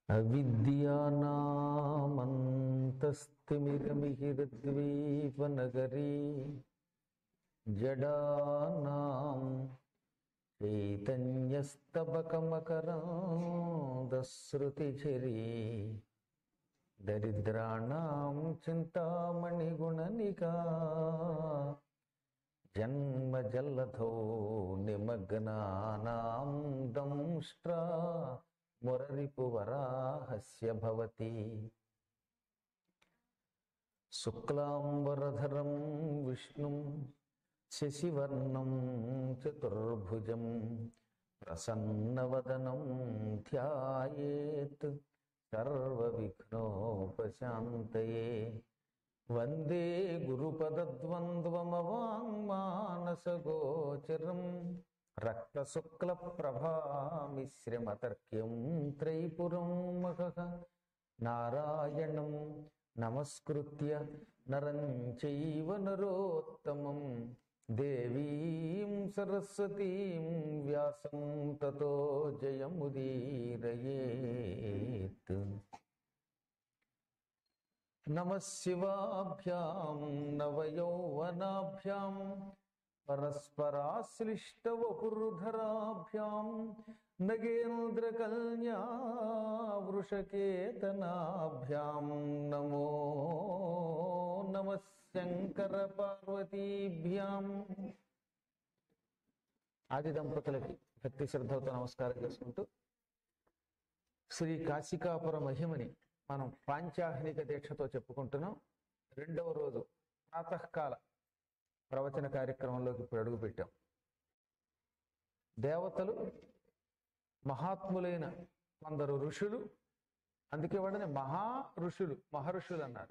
అవిద్యానామంతస్తిమిరమిహిరద్వీపనగరీ జడానాం చైతన్యస్తబకమకరాందశ్రుతిఝరీ దరిద్రాణం చింతామణిగుణనికా జన్మజల్లధో నిమగ్నానాం దంష్ట్రా మురరిపువరాహస్య భవతి శుక్లాంబరధరం విష్ణుం శశివర్ణం చతుర్భుజం ప్రసన్నవదనం ధ్యాయేత్ సర్వవిఘ్నోపశాంతయే వందే గురుపదద్వంద్వమవాङ्మానసగోచరం రక్తశుక్లప్రభామిశ్రమతర్క్యం త్రైపురం మహః నారాయణం నమస్కృత్య నరం చైవ నరోత్తమం దేవీం సరస్వతీం వ్యాసం తతో జయముదీరయేత్ నమ శివాభ్యాం నవయౌవనాభ్యాం పరస్పరాశ్లిష్టవపుర్ధరాభ్యాం నగేంద్రకల్యా వృషకేతనాభ్యాం నమో నమ శంకర పార్వతీభ్యాం ఆది దంపతులకి భక్తి శ్రద్ధలతో నమస్కారం చేసుకుంటూ శ్రీ కాశికాపుర మహిమని మనం పాంచాహ్నిక దీక్షతో చెప్పుకుంటున్నాం రెండవ రోజు ప్రాతకాల ప్రవచన కార్యక్రమంలోకి ఇప్పుడు అడుగు పెట్టాం దేవతలు మహాత్ములైన కొందరు ఋషులు అందుకే వాడిని మహా ఋషులు మహర్షులు అన్నారు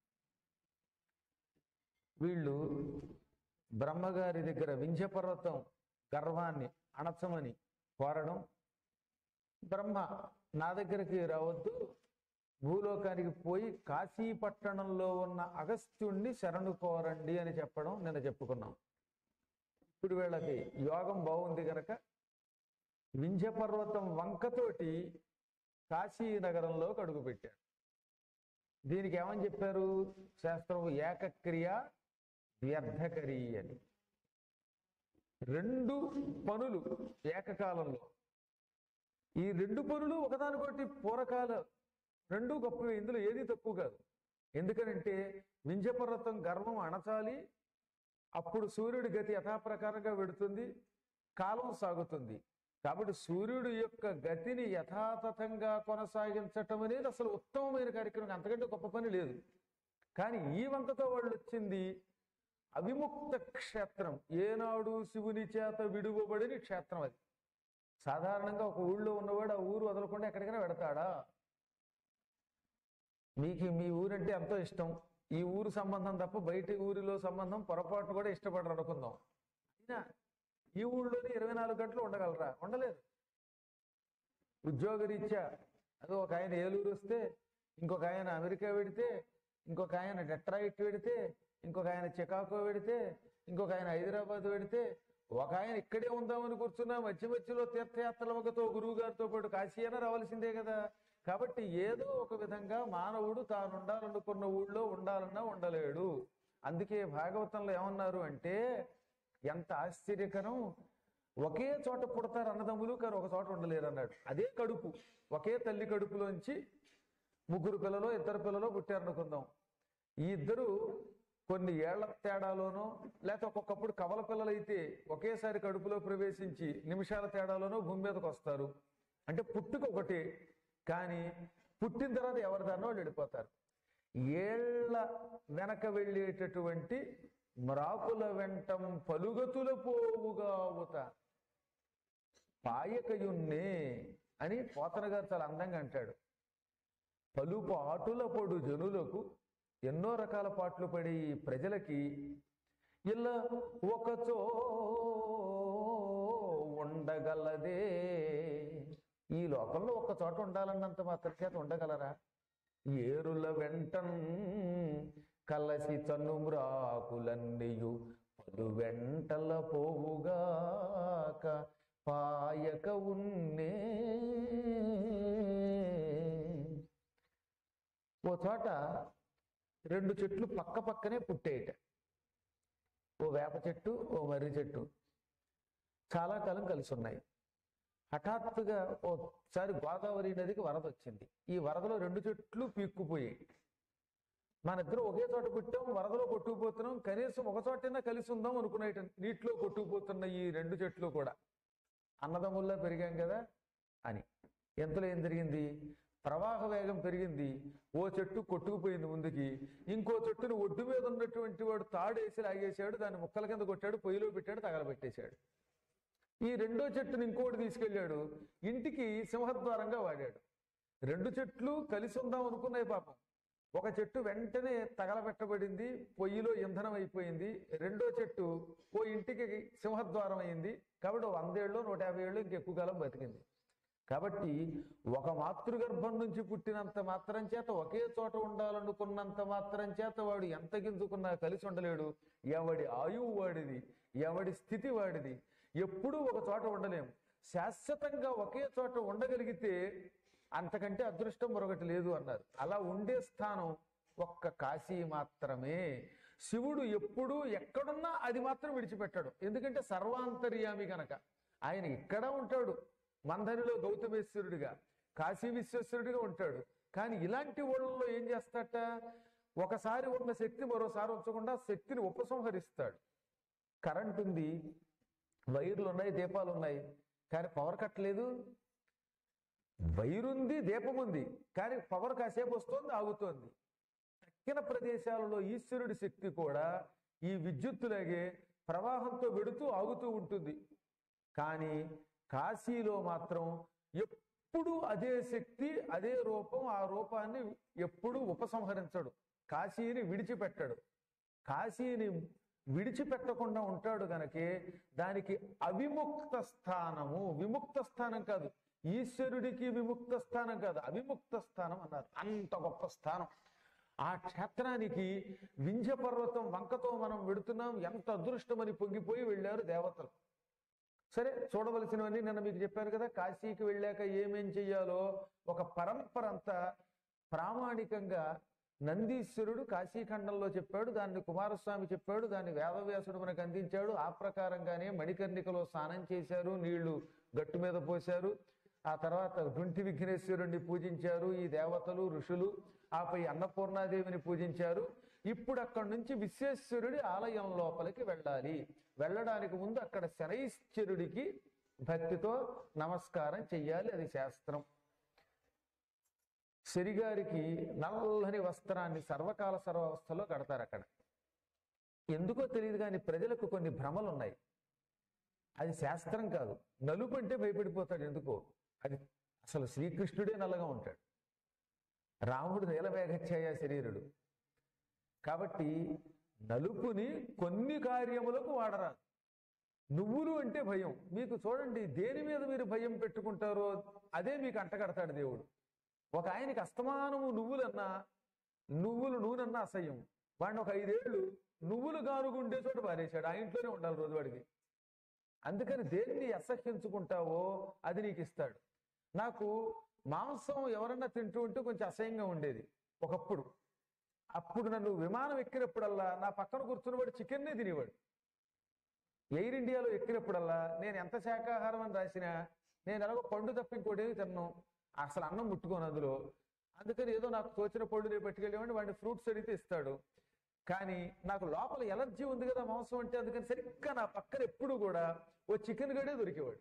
వీళ్ళు బ్రహ్మగారి దగ్గర వింధ్యపర్వతం గర్వాన్ని అణచమని కోరడం బ్రహ్మ నా దగ్గరికి రావద్దు భూలోకానికి పోయి కాశీ పట్టణంలో ఉన్న అగస్త్యుణ్ణి శరణు కోరండి అని చెప్పడం నిన్న చెప్పుకున్నాం ఇప్పుడు వీళ్ళకి యోగం బాగుంది గనక వింధ్య పర్వతం వంకతోటి కాశీ నగరంలోకి అడుగుపెట్టాడు దీనికి ఏమని చెప్పారు శాస్త్రం ఏకక్రియ వ్యర్థకరి అని రెండు పనులు ఏకకాలంలో ఈ రెండు పనులు ఒకదానికొకటి పూరకాల రెండు గొప్పవి ఇందులో ఏది తక్కువ కాదు ఎందుకనంటే వింజపర్వతం గర్వం అణచాలి అప్పుడు సూర్యుడి గతి యథాప్రకారంగా వెడుతుంది కాలం సాగుతుంది కాబట్టి సూర్యుడు యొక్క గతిని యథాతథంగా కొనసాగించటం అనేది అసలు ఉత్తమమైన కార్యక్రమం అంతకంటే గొప్ప పని లేదు కానీ ఈ వంకతో వాళ్ళు వచ్చింది అవిముక్త క్షేత్రం ఏనాడు శివుని చేత విడువబడిన క్షేత్రం అది సాధారణంగా ఒక ఊళ్ళో ఉన్నవాడు ఆ ఊరు వదలకుండా ఎక్కడికైనా వెడతాడా మీకు మీ ఊరంటే ఎంతో ఇష్టం ఈ ఊరు సంబంధం తప్ప బయట ఊరిలో సంబంధం పొరపాటు కూడా ఇష్టపడరు అనుకుందాం అయినా ఈ ఊళ్ళోనే ఇరవై నాలుగు గంటలు ఉండగలరా ఉండలేదు ఉద్యోగరీత్యా అది ఒక ఆయన ఏలూరు వస్తే ఇంకొక ఆయన అమెరికా వెడితే ఇంకొక ఆయన డెట్రాయిట్ వెడితే ఇంకొక ఆయన చికాగో వెడితే ఇంకొక ఆయన హైదరాబాద్ వెడితే ఒక ఆయన ఇక్కడే ఉందామని కూర్చున్నా మధ్య మధ్యలో తీర్థయాత్రలతో గురువు గారితో పాటు కాశీ అయినా రావాల్సిందే కదా కాబట్టి ఏదో ఒక విధంగా మానవుడు తాను ఉండాలనుకున్న ఊళ్ళో ఉండాలన్నా ఉండలేడు అందుకే భాగవతంలో ఏమన్నారు అంటే ఎంత ఆశ్చర్యకరం ఒకే చోట పుడతారు అన్నదమ్ములు కానీ ఒక చోట ఉండలేరు అన్నాడు అదే కడుపు ఒకే తల్లి కడుపులోంచి ముగ్గురు పిల్లలు ఇద్దరు పిల్లలు పుట్టారనుకుందాం ఈ ఇద్దరు కొన్ని ఏళ్ల తేడాలోనో లేకపోతే ఒక్కొక్కప్పుడు కవల పిల్లలైతే ఒకేసారి కడుపులో ప్రవేశించి నిమిషాల తేడాలోనో భూమి మీదకి వస్తారు అంటే పుట్టుక ఒకటే కానీ పుట్టిన తర్వాత ఎవరి దాన్నో వాళ్ళు వెళ్ళిపోతారు ఏళ్ల వెనక వెళ్ళేటటువంటి మ్రాకుల వెంటం పలుగతుల పోవుగావుత పాయకయున్నే అని పోతన గారు చాలా అందంగా అంటాడు పలుపు ఆటుల పొడు జనులకు ఎన్నో రకాల పాటలు పడి ప్రజలకి ఇలా ఒకచో ఉండగలదే ఈ లోకంలో ఒక్క చోట ఉండాలన్నంత మాత్రం చేత ఉండగలరా ఏరుల వెంటన్ కలసి చన్నుమ్రాకులన్నీయు పలు వెంటల పోవుగాక పాయక ఉన్నే ఓ చోట రెండు చెట్లు పక్క పక్కనే పుట్టేయట ఓ వేప చెట్టు ఓ మర్రి చెట్టు చాలా కాలం కలిసి ఉన్నాయి హఠాత్తుగా ఓసారి గోదావరి నదికి వరద వచ్చింది ఈ వరదలో రెండు చెట్లు పీక్కుపోయాయి మన ఇద్దరు ఒకే చోట పుట్టాం వరదలో కొట్టుకుపోతున్నాం కనీసం ఒక చోటైనా కలిసి ఉందాం అనుకునేట నీటిలో కొట్టుకుపోతున్న ఈ రెండు చెట్లు కూడా అన్నదమ్ముల్లా పెరిగాం కదా అని ఎంతలో ఏం జరిగింది ప్రవాహ వేగం పెరిగింది ఓ చెట్టు కొట్టుకుపోయింది ముందుకి ఇంకో చెట్టును ఒడ్డు మీద ఉన్నటువంటి వాడు తాడేసి లాగేశాడు దాన్ని ముక్కల కింద కొట్టాడు పొయ్యిలో పెట్టాడు తగలబెట్టేశాడు ఈ రెండో చెట్టుని ఇంకోటి తీసుకెళ్ళాడు ఇంటికి సింహద్వారంగా వాడాడు రెండు చెట్లు కలిసి ఉందాం అనుకున్నాయి పాపం ఒక చెట్టు వెంటనే తగలబెట్టబడింది పొయ్యిలో ఇంధనం అయిపోయింది రెండో చెట్టు ఓ ఇంటికి సింహద్వారం అయింది కాబట్టి ఓ వందేళ్ళు నూట యాభై ఏళ్ళు ఇంకెక్కువ కాలం బతికింది కాబట్టి ఒక మాతృగర్భం నుంచి పుట్టినంత మాత్రం చేత ఒకే చోట ఉండాలనుకున్నంత మాత్రం చేత వాడు ఎంత గింజుకున్నా కలిసి ఉండలేడు ఎవడి ఆయువు వాడిది ఎవడి స్థితి వాడిది ఎప్పుడూ ఒక చోట ఉండలేం శాశ్వతంగా ఒకే చోట ఉండగలిగితే అంతకంటే అదృష్టం మరొకటి లేదు అన్నారు అలా ఉండే స్థానం ఒక్క కాశీ మాత్రమే శివుడు ఎప్పుడూ ఎక్కడున్నా అది మాత్రం విడిచిపెట్టాడు ఎందుకంటే సర్వాంతర్యామి గనక ఆయన ఇక్కడ ఉంటాడు మందరిలో గౌతమేశ్వరుడిగా కాశీ విశ్వేశ్వరుడిగా ఉంటాడు కానీ ఇలాంటి ఊళ్ళలో ఏం చేస్తాట ఒకసారి ఉన్న శక్తి మరోసారి ఉంచకుండా శక్తిని ఉపసంహరిస్తాడు కరెంట్ ఉంది వైర్లు ఉన్నాయి దీపాలు ఉన్నాయి కానీ పవర్ కట్టలేదు వైరుంది దీపం ఉంది కానీ పవర్ కాసేపు వస్తుంది ఆగుతోంది తక్కిన ప్రదేశాలలో ఈశ్వరుడి శక్తి కూడా ఈ విద్యుత్తులాగే ప్రవాహంతో వెడుతూ ఆగుతూ ఉంటుంది కానీ కాశీలో మాత్రం ఎప్పుడు అదే శక్తి అదే రూపం ఆ రూపాన్ని ఎప్పుడు ఉపసంహరించడు కాశీని విడిచిపెట్టడు కాశీని విడిచిపెట్టకుండా ఉంటాడు గనకే దానికి అవిముక్త స్థానము విముక్త స్థానం కాదు ఈశ్వరుడికి విముక్త స్థానం కాదు అవిముక్త స్థానం అన్నారు అంత గొప్ప స్థానం ఆ క్షేత్రానికి వింధ్య పర్వతం వంకతో మనం వెడుతున్నాం ఎంత అదృష్టమని పొంగిపోయి వెళ్ళారు దేవతలు సరే చూడవలసినవన్నీ నిన్న మీకు చెప్పాను కదా కాశీకి వెళ్ళాక ఏమేం చెయ్యాలో ఒక పరంపర అంతా ప్రామాణికంగా నందీశ్వరుడు కాశీఖండంలో చెప్పాడు దాన్ని కుమారస్వామి చెప్పాడు దాన్ని వేదవ్యాసుడు మనకు అందించాడు ఆ ప్రకారంగానే మణికర్ణికలో స్నానం చేశారు నీళ్లు గట్టు మీద పోశారు ఆ తర్వాత డుంటి విఘ్నేశ్వరుణ్ణి పూజించారు ఈ దేవతలు ఋషులు ఆపై అన్నపూర్ణాదేవిని పూజించారు ఇప్పుడు అక్కడి నుంచి విశ్వేశ్వరుడి ఆలయం లోపలికి వెళ్ళాలి వెళ్ళడానికి ముందు అక్కడ శనైశ్వరుడికి భక్తితో నమస్కారం చెయ్యాలి అది శాస్త్రం శరిగారికి నల్లని వస్త్రాన్ని సర్వకాల సర్వావస్థలో కడతారు అక్కడ ఎందుకో తెలియదు కానీ ప్రజలకు కొన్ని భ్రమలు ఉన్నాయి అది శాస్త్రం కాదు నలుపు అంటే భయపడిపోతాడు ఎందుకో అది అసలు శ్రీకృష్ణుడే నల్లగా ఉంటాడు రాముడు నీలమేఘఛాయ శరీరుడు కాబట్టి నలుపుని కొన్ని కార్యములకు వాడరాదు నువ్వులు అంటే భయం మీకు చూడండి దేని మీద మీరు భయం పెట్టుకుంటారో అదే మీకు అంటగడతాడు దేవుడు ఒక ఆయనకి అస్తమానము నువ్వులన్నా నువ్వులు నూనెన్నా అసహ్యం వాడిని ఒక ఐదేళ్లు నువ్వులు గానుగుండే చోట పారేశాడు ఆ ఇంట్లోనే ఉండాలి రోజు వాడికి అందుకని దేన్ని అసహ్యించుకుంటావో అది నీకు ఇస్తాడు నాకు మాంసం ఎవరన్నా తింటూ ఉంటే కొంచెం అసహ్యంగా ఉండేది ఒకప్పుడు అప్పుడు నన్ను విమానం ఎక్కినప్పుడల్లా నా పక్కన కూర్చున్నవాడు చికెన్నే తినేవాడు ఎయిర్ ఇండియాలో ఎక్కినప్పుడల్లా నేను ఎంత శాకాహారం అని రాసినా నేను ఎలాగో పండు తప్ప ఇంకోటేమి తిన్నాను అసలు అన్నం ముట్టుకోను అందులో అందుకని ఏదో నాకు తోచిన పళ్ళు నేను పట్టుకెళ్ళేవాడిని వాడిని ఫ్రూట్స్ అడిగితే ఇస్తాడు కానీ నాకు లోపల ఎలర్జీ ఉంది కదా మాంసం అంటే అందుకని సరిగ్గా నా పక్కన ఎప్పుడు కూడా ఓ చికెన్ గడే దొరికేవాడు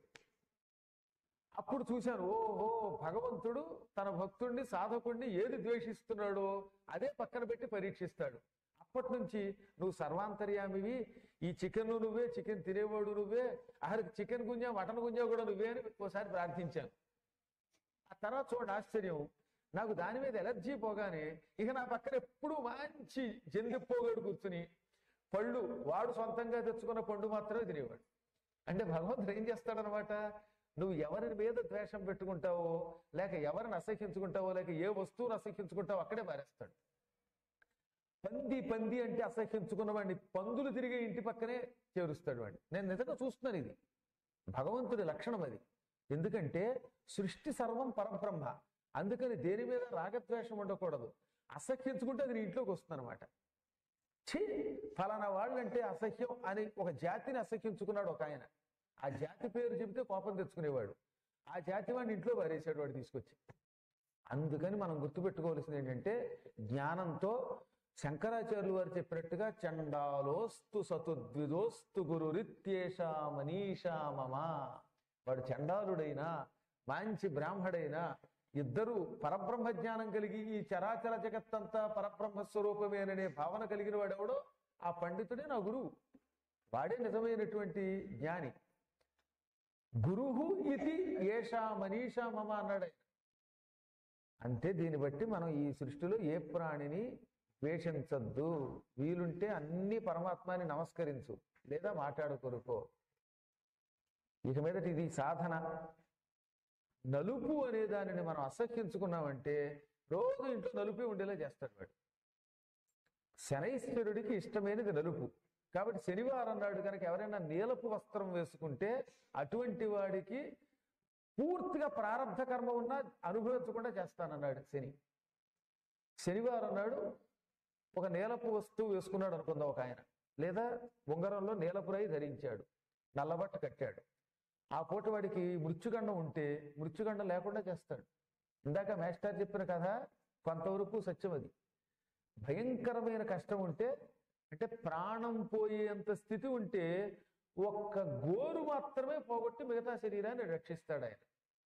అప్పుడు చూశాను ఓహో భగవంతుడు తన భక్తుడిని సాధకుడిని ఏది ద్వేషిస్తున్నాడో అదే పక్కన పెట్టి పరీక్షిస్తాడు అప్పటి నుంచి నువ్వు సర్వాంతర్యామివి ఈ చికెన్ నువ్వే చికెన్ తినేవాడు నువ్వే అసలు చికెన్ గుంజా మటన్ గుంజా కూడా నువ్వే అని ఒకసారి ప్రార్థించాను ఆ తర్వాత చూడండి ఆశ్చర్యం నాకు దాని మీద ఎలర్జీ పోగానే ఇక నా పక్కన ఎప్పుడు మంచి జందిపోగాడు కూర్చుని పళ్ళు వాడు సొంతంగా తెచ్చుకున్న పండు మాత్రమే తినేవాడు అంటే భగవంతుడు ఏం చేస్తాడనమాట నువ్వు ఎవరి మీద ద్వేషం పెట్టుకుంటావో లేక ఎవరిని అసహ్యించుకుంటావో లేక ఏ వస్తువును అసహ్యించుకుంటావో అక్కడే మారేస్తాడు పంది పంది అంటే అసహ్యించుకున్న వాడిని పందులు తిరిగే ఇంటి పక్కనే చేరుస్తాడు వాడిని నేను నిజంగా చూస్తున్నాను ఇది భగవంతుడి లక్షణం అది ఎందుకంటే సృష్టి సర్వం పరబ్రహ్మ అందుకని దేని మీద రాగద్వేషం ఉండకూడదు అసహ్యించుకుంటే అది నీ ఇంట్లోకి వస్తుంది అనమాట ఛీ ఫలానా వాళ్ళంటే అసహ్యం అని ఒక జాతిని అసహ్యించుకున్నాడు ఒక ఆయన ఆ జాతి పేరు చెబితే కోపం తెచ్చుకునేవాడు ఆ జాతి వాడిని ఇంట్లో పారేసాడు వాడు తీసుకొచ్చి అందుకని మనం గుర్తుపెట్టుకోవాల్సింది ఏంటంటే జ్ఞానంతో శంకరాచార్యులు వారు చెప్పినట్టుగా చండాలోస్తు సతుద్విదోస్తు గురు రిత్యేషా మనీషా మమ వాడు చండాలుడైనా మంచి బ్రాహ్మడైనా ఇద్దరు పరబ్రహ్మ జ్ఞానం కలిగి ఈ చరాచర జగత్తంతా పరబ్రహ్మ స్వరూపమేననే భావన కలిగిన వాడెవడో ఆ పండితుడే నా గురువు వాడే నిజమైనటువంటి జ్ఞాని గురువు ఇది ఏషా మనీషా మమ అన్నాడు ఆయన. అంటే దీన్ని బట్టి మనం ఈ సృష్టిలో ఏ ప్రాణిని ద్వేషించద్దు వీలుంటే అన్ని పరమాత్మాని నమస్కరించు లేదా మాట్లాడుకొరుకో ఇక మీదట ఇది సాధన నలుపు అనే దానిని మనం అసహ్యించుకున్నామంటే రోజు ఇంట్లో నలుపే ఉండేలా చేస్తాడు వాడు శనైశ్వరుడికి ఇష్టమైనది నలుపు కాబట్టి శనివారం నాడు కనుక ఎవరైనా నీలపు వస్త్రం వేసుకుంటే అటువంటి వాడికి పూర్తిగా ప్రారంధ కర్మ ఉన్నా అనుభవించకుండా చేస్తానన్నాడు శని శనివారం నాడు ఒక నీలపు వస్తువు వేసుకున్నాడు అనుకుందాం ఒక ఆయన లేదా ఉంగరంలో నీలపు రాయి ధరించాడు నల్లబట్ట కట్టాడు ఆ పూట వాడికి మృత్యుగండం ఉంటే మృత్యుగండం లేకుండా చేస్తాడు ఇందాక మేస్టర్ చెప్పిన కథ కొంతవరకు సత్యం అది భయంకరమైన కష్టం ఉంటే అంటే ప్రాణం పోయేంత స్థితి ఉంటే ఒక్క గోరు మాత్రమే పోగొట్టి మిగతా శరీరాన్ని రక్షిస్తాడు ఆయన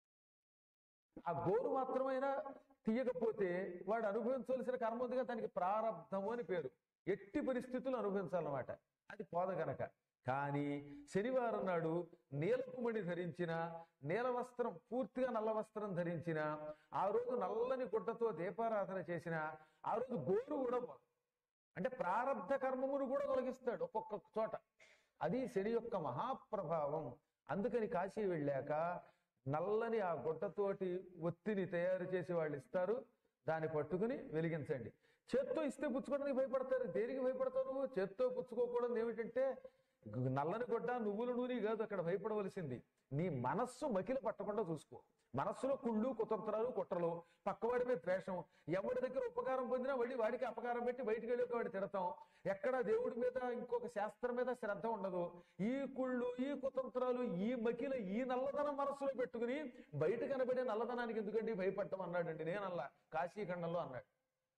ఆ గోరు మాత్రమైనా తీయకపోతే వాడు అనుభవించవలసిన కర్మ ఉందిగా దానికి ప్రారంధము అని పేరు ఎట్టి పరిస్థితులు అనుభవించాలన్నమాట అది పోద గనక కానీ శనివారం నాడు నీలపు మణి ధరించిన నీల వస్త్రం పూర్తిగా నల్ల వస్త్రం ధరించిన ఆ రోజు నల్లని గుడ్డతో దీపారాధన చేసిన ఆ రోజు గోరు కూడా పోదు. అంటే ప్రారంధ కర్మమును కూడా తొలగిస్తాడు ఒక్కొక్క చోట అది శని యొక్క మహాప్రభావం అందుకని కాశీ వెళ్ళాక నల్లని ఆ గుడ్డతోటి ఒత్తిని తయారు చేసి వాళ్ళు ఇస్తారు దాన్ని పట్టుకుని వెలిగించండి చేత్తో ఇస్తే పుచ్చుకోవడానికి భయపడతారు దేనికి భయపడతావు నువ్వు చేత్తో పుచ్చుకోకూడదు ఏమిటంటే గు- నల్లని గుడ్డ నువ్వుల నూనె కాదు అక్కడ భయపడవలసింది నీ మనస్సు మకిలి పట్టకుండా చూసుకో మనస్సులో కుళ్ళు కుతంత్రాలు కుట్రలు పక్కవాడి మీద ద్వేషం ఎవరి దగ్గర ఉపకారం పొందినా మళ్ళీ వాడికి అపకారం పెట్టి బయటికి వెళ్ళి వాడి తిడతాం ఎక్కడ దేవుడి మీద ఇంకొక శాస్త్రం మీద శ్రద్ధ ఉండదు ఈ కుళ్ళు ఈ కుతంత్రాలు ఈ మకిల ఈ నల్లదనం మనస్సులో పెట్టుకుని బయట కనబడే నల్లదనానికి ఎందుకండి భయపడటం అన్నాడండి నేనల్లా కాశీఖండంలో అన్నాడు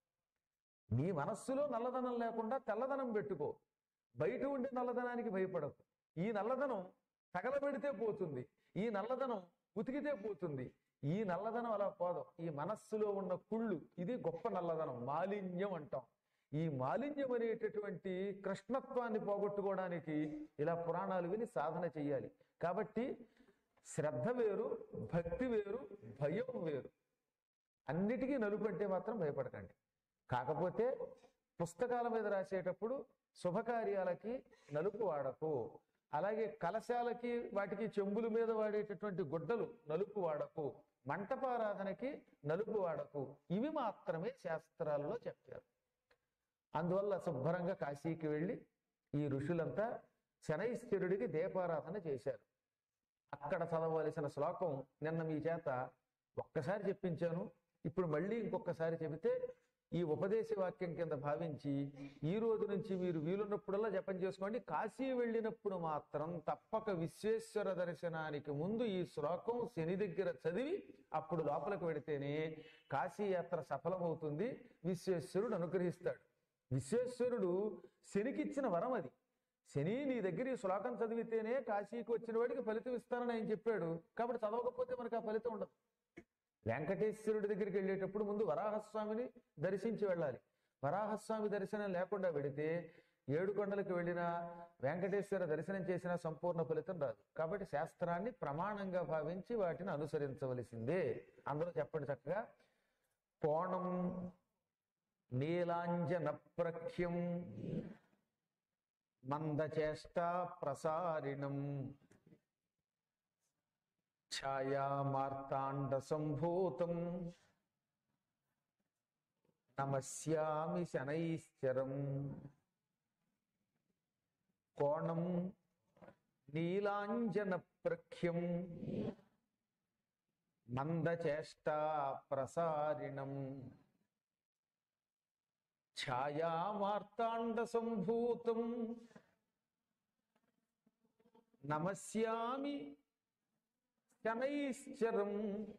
నీ మనస్సులో నల్లదనం లేకుండా తెల్లదనం పెట్టుకో బయట ఉండే నల్లదనానికి భయపడకు ఈ నల్లదనం తగలబెడితే పోతుంది ఈ నల్లదనం ఉతికితే పోతుంది ఈ నల్లదనం అలా పోదు ఈ మనస్సులో ఉన్న కుళ్ళు ఇది గొప్ప నల్లదనం మాలిన్యం అంటాం ఈ మాలిన్యం అనేటటువంటి కృష్ణత్వాన్ని పోగొట్టుకోవడానికి ఇలా పురాణాలు విని సాధన చెయ్యాలి కాబట్టి శ్రద్ధ వేరు భక్తి వేరు భయం వేరు అన్నిటికీ నలుపు అంటే మాత్రం భయపడకండి కాకపోతే పుస్తకాల మీద రాసేటప్పుడు శుభకార్యాలకి నలుపు వాడకు అలాగే కలశాలకి వాటికి చెంబుల మీద వాడేటటువంటి గుడ్డలు నలుపు వాడకు మంటపారాధనకి నలుపు వాడకు ఇవి మాత్రమే శాస్త్రాల్లో చెప్పారు అందువల్ల శుభ్రంగా కాశీకి వెళ్ళి ఈ ఋషులంతా శనైశ్వరుడికి దీపారాధన చేశారు అక్కడ చదవలసిన శ్లోకం నిన్న మీ చేత ఒక్కసారి చెప్పించాను ఇప్పుడు మళ్ళీ ఇంకొకసారి చెబితే ఈ ఉపదేశ వాక్యం కింద భావించి ఈ రోజు నుంచి మీరు వీలున్నప్పుడల్లా జపం చేసుకోండి కాశీ వెళ్ళినప్పుడు మాత్రం తప్పక విశ్వేశ్వర దర్శనానికి ముందు ఈ శ్లోకం శని దగ్గర చదివి అప్పుడు లోపలికి వెడితేనే కాశీ యాత్ర సఫలమవుతుంది విశ్వేశ్వరుడు అనుగ్రహిస్తాడు విశ్వేశ్వరుడు శనికిచ్చిన వరం అది శని నీ దగ్గర ఈ శ్లోకం చదివితేనే కాశీకి వచ్చిన వాడికి ఫలితం ఇస్తానని ఆయన చెప్పాడు కాబట్టి చదవకపోతే మనకు ఆ ఫలితం ఉండదు వెంకటేశ్వరుడి దగ్గరికి వెళ్ళేటప్పుడు ముందు వరాహస్వామిని దర్శించి వెళ్ళాలి వరాహస్వామి దర్శనం లేకుండా వెడితే ఏడు కొండలకు వెళ్ళినా వెంకటేశ్వర దర్శనం చేసిన సంపూర్ణ ఫలితం రాదు కాబట్టి శాస్త్రాన్ని ప్రమాణంగా భావించి వాటిని అనుసరించవలసిందే అందరూ చెప్పండి చక్కగా కోణం నీలాంజన ప్రఖ్యం మందచేష్టా ప్రసారిణం ఛాయామార్తాండ సంభూతం నమస్యామి శనైశ్చరం కోణం నీలాంజన ప్రఖ్యం మందచేష్టా ప్రసారిణం ఛాయామార్తాండ సంభూతం నమస్యామి శనైశ్చరం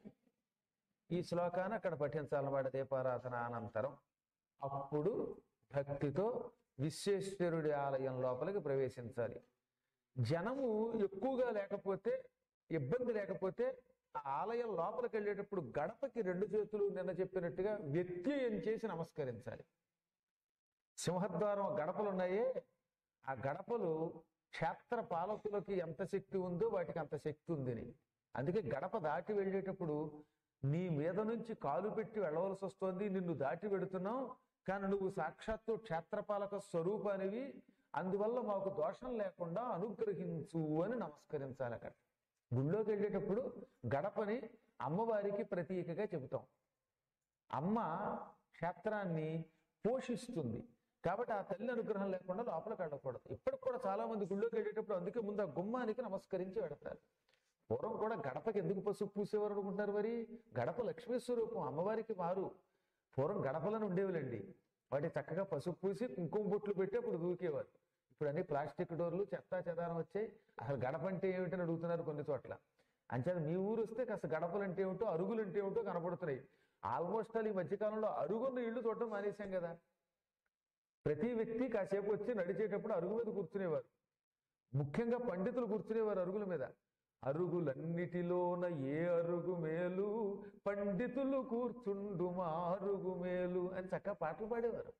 ఈ శ్లోకాన్ని అక్కడ పఠించాలన్నమాట దీపారాధన అనంతరం అప్పుడు భక్తితో విశ్వేశ్వరుడి ఆలయం లోపలికి ప్రవేశించాలి జనము ఎక్కువగా లేకపోతే ఇబ్బంది లేకపోతే ఆ ఆలయం లోపలికి వెళ్ళేటప్పుడు గడపకి రెండు చేతులు నిన్న చెప్పినట్టుగా వ్యత్యయం చేసి నమస్కరించాలి సింహద్వారం గడపలు ఉన్నాయే ఆ గడపలు క్షేత్ర పాలకులకి ఎంత శక్తి ఉందో వాటికి అంత శక్తి ఉందని అందుకే గడప దాటి వెళ్ళేటప్పుడు నీ మీద నుంచి కాలు పెట్టి వెళ్ళవలసి వస్తోంది నిన్ను దాటి వెడుతున్నావు కానీ నువ్వు సాక్షాత్తు క్షేత్రపాలక స్వరూపానివి అందువల్ల మాకు దోషం లేకుండా అనుగ్రహించు అని నమస్కరించాలి అక్కడ గుళ్ళోకి వెళ్ళేటప్పుడు గడపని అమ్మవారికి ప్రతీకగా చెబుతాం అమ్మ క్షేత్రాన్ని పోషిస్తుంది కాబట్టి ఆ తల్లి అనుగ్రహం లేకుండా లోపలికి వెళ్ళకూడదు ఇప్పటికి కూడా చాలా మంది గుళ్ళోకి వెళ్ళేటప్పుడు అందుకే ముందు ఆ గుమ్మానికి నమస్కరించి వెడతారు పూర్వం కూడా గడపకి ఎందుకు పసుపు పూసేవారు అనుకుంటారు మరి గడప లక్ష్మీ స్వరూపం అమ్మవారికి మారు పూర్వం గడపలను ఉండేవిలండి వాటి చక్కగా పసుపు పూసి కుంకుమ బొట్లు పెట్టి అప్పుడు దూకేవారు ఇప్పుడు అన్ని ప్లాస్టిక్ డోర్లు చెత్తా చెదారం వచ్చాయి అసలు గడప అంటే ఏమిటని అడుగుతున్నారు కొన్ని చోట్ల అంచేత మీ ఊరు వస్తే కాస్త గడపలు అంటే ఏమిటో అరుగులు అంటే ఏమిటో కనపడుతున్నాయి ఆల్మోస్ట్ ఆల్ ఈ మధ్యకాలంలో అరుగున్న ఇళ్ళు చూడటం మానేశాం కదా ప్రతి వ్యక్తి కాసేపు వచ్చి నడిచేటప్పుడు అరుగు మీద కూర్చునేవారు ముఖ్యంగా పండితులు కూర్చునేవారు అరుగుల మీద అరుగులన్నిటిలోన ఏ అరుగు మేలు పండితులు కూర్చుండు మా అరుగు మేలు అని చక్కగా పాటలు పాడేవారు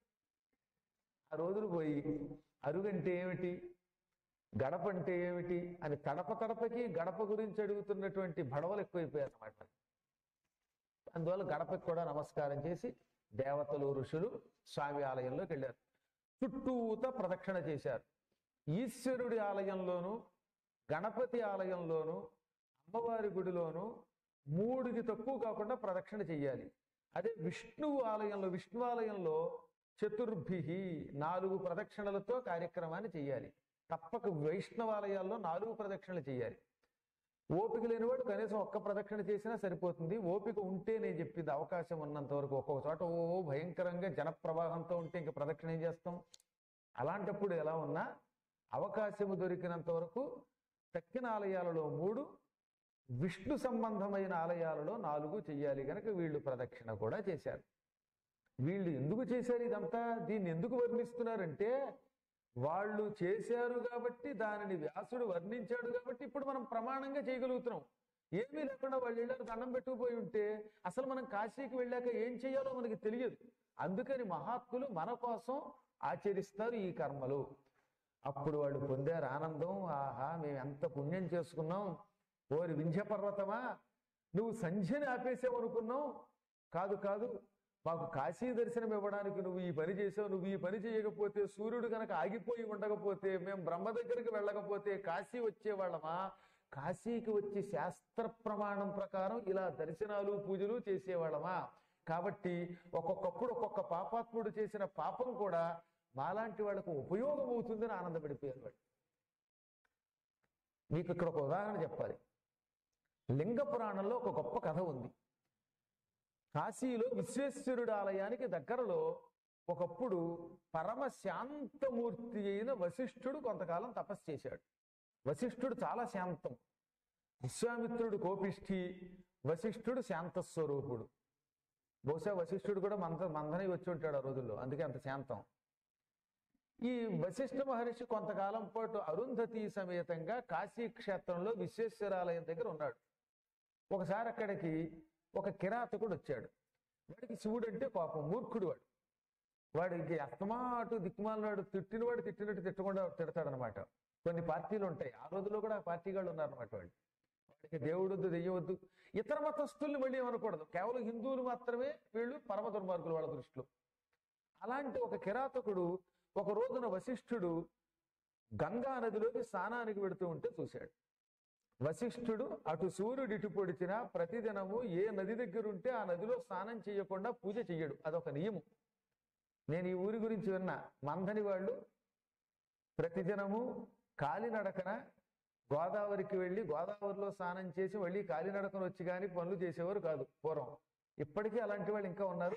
ఆ రోజులు పోయి అరుగు అంటే ఏమిటి గడప అంటే ఏమిటి అని తడప తడపకి గడప గురించి అడుగుతున్నటువంటి భడవలు ఎక్కువైపోయారు అన్నమాట అందువల్ల గడపకి కూడా నమస్కారం చేసి దేవతలు ఋషులు స్వామి ఆలయంలోకి వెళ్ళారు చుట్టూత ప్రదక్షిణ చేశారు ఈశ్వరుడి ఆలయంలోను గణపతి ఆలయంలోను అమ్మవారి గుడిలోను మూడుకి తక్కువ కాకుండా ప్రదక్షిణ చెయ్యాలి అదే విష్ణువు ఆలయంలో విష్ణు ఆలయంలో చతుర్భి నాలుగు ప్రదక్షిణలతో కార్యక్రమాన్ని చెయ్యాలి తప్పక వైష్ణవాలయాల్లో నాలుగు ప్రదక్షిణలు చేయాలి ఓపిక లేనివాడు కనీసం ఒక్క ప్రదక్షిణ చేసినా సరిపోతుంది ఓపిక ఉంటే నేను చెప్పింది అవకాశం ఉన్నంత వరకు ఒక్కొక్క చోట ఓ భయంకరంగా జనప్రవాహంతో ఉంటే ఇంకా ప్రదక్షిణ ఏం చేస్తాం అలాంటప్పుడు ఎలా ఉన్నా అవకాశము దొరికినంత వరకు తక్కిన ఆలయాలలో మూడు విష్ణు సంబంధమైన ఆలయాలలో నాలుగు చెయ్యాలి కనుక వీళ్ళు ప్రదక్షిణ కూడా చేశారు వీళ్ళు ఎందుకు చేశారు ఇదంతా దీన్ని ఎందుకు వర్ణిస్తున్నారంటే వాళ్ళు చేశారు కాబట్టి దానిని వ్యాసుడు వర్ణించాడు కాబట్టి ఇప్పుడు మనం ప్రమాణంగా చేయగలుగుతున్నాం ఏమీ లేకుండా వాళ్ళు వెళ్ళారు దండం పెట్టుకుపోయి ఉంటే అసలు మనం కాశీకి వెళ్ళాక ఏం చేయాలో మనకి తెలియదు అందుకని మహాత్ములు మన కోసం ఆచరిస్తారు ఈ కర్మలు అప్పుడు వాళ్ళు పొందారు ఆనందం ఆహా మేము ఎంత పుణ్యం చేసుకున్నాం ఓరి వింధ్య పర్వతమా నువ్వు సంధ్యని ఆపేసావనుకున్నావు కాదు కాదు మాకు కాశీ దర్శనం ఇవ్వడానికి నువ్వు ఈ పని చేసావు నువ్వు ఈ పని చేయకపోతే సూర్యుడు కనుక ఆగిపోయి ఉండకపోతే మేము బ్రహ్మ దగ్గరికి వెళ్ళకపోతే కాశీ వచ్చేవాళ్ళమా కాశీకి వచ్చి శాస్త్ర ప్రమాణం ప్రకారం ఇలా దర్శనాలు పూజలు చేసేవాళ్ళమా కాబట్టి ఒక్కొక్కప్పుడు ఒక్కొక్క పాపాత్ముడు చేసిన పాపం కూడా మాలాంటి వాళ్ళకు ఉపయోగం అవుతుందని ఆనందపడిపోయారు వాళ్ళు మీకు ఇక్కడ ఒక ఉదాహరణ చెప్పాలి లింగ పురాణంలో ఒక గొప్ప కథ ఉంది కాశీలో విశ్వేశ్వరుడు ఆలయానికి దగ్గరలో ఒకప్పుడు పరమ శాంతమూర్తి అయిన వశిష్ఠుడు కొంతకాలం తపస్సు చేశాడు వశిష్ఠుడు చాలా శాంతం విశ్వామిత్రుడు కోపిష్ఠి వశిష్ఠుడు శాంత స్వరూపుడు బహుశా వశిష్ఠుడు కూడా మంద మందని వచ్చి ఉంటాడు ఆ రోజుల్లో అందుకే అంత శాంతం ఈ వశిష్ఠ మహర్షి కొంతకాలం పాటు అరుంధతి సమేతంగా కాశీ క్షేత్రంలో విశ్వేశ్వరాలయం దగ్గర ఉన్నాడు ఒకసారి అక్కడికి ఒక కిరాతకుడు వచ్చాడు వాడికి శివుడు అంటే పాపం మూర్ఖుడు వాడు వాడికి అస్తమాటు దిక్కుమాలనాడు తిట్టినవాడు తిట్టినట్టు తిట్టకుండా తిడతాడనమాట కొన్ని పార్టీలు ఉంటాయి ఆ రోజుల్లో కూడా ఆ పార్టీ వాళ్ళు ఉన్నారనమాట వాళ్ళు వాడికి దేవుడు వద్దు దెయ్యం వద్దు ఇతర మతస్థుల్ని మళ్ళీ ఏమనకూడదు కేవలం హిందువులు మాత్రమే వీళ్ళు పరమ దుర్మార్గులు వాళ్ళ దృష్టిలో అలాంటి ఒక కిరాతకుడు ఒక రోజున వశిష్ఠుడు గంగా నదిలోకి స్నానానికి వెడుతూ ఉంటే చూశాడు వశిష్ఠుడు అటు సూర్యుడు ఇటు పొడిచినా ప్రతిదినము ఏ నది దగ్గర ఉంటే ఆ నదిలో స్నానం చేయకుండా పూజ చెయ్యడు అదొక నియమం నేను ఈ ఊరి గురించి విన్నా మందని వాళ్ళు ప్రతిదినము కాలినడకన గోదావరికి వెళ్ళి గోదావరిలో స్నానం చేసి మళ్ళీ కాలినడకన వచ్చి కానీ పనులు చేసేవారు కాదు పూర్వం ఇప్పటికీ అలాంటి వాళ్ళు ఇంకా ఉన్నారు